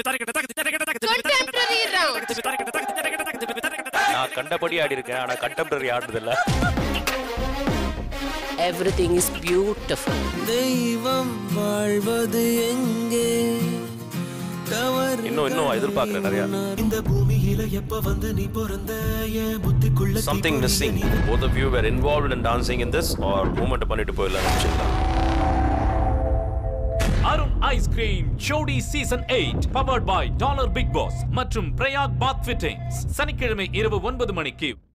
Contemporary round. நான் கண்டபடி ஆடி இருக்கேன் ஆனா கண்டெம்பரரி ஆடுறது இல்ல Everything is beautiful. தெய்வம் வாழ்வது எங்கே தவறு இன்னும் இன்னும் எதிர்பார்க்கிறேன் நிறைய இந்த பூமியில எப்ப வந்து நீ பிறந்த என் புத்திக்குள்ள something missing both of you were involved in dancing in this or moment பண்ணிட்டு போயிடலாம் நினைச்சிருந்தேன் Arun ice cream Jodi season eight powered by Dollar Bigg Boss மற்றும் பிரயாக் பாத் ஃபிட்டிங்ஸ் சனிக்கிழமை இரவு ஒன்பது மணிக்கு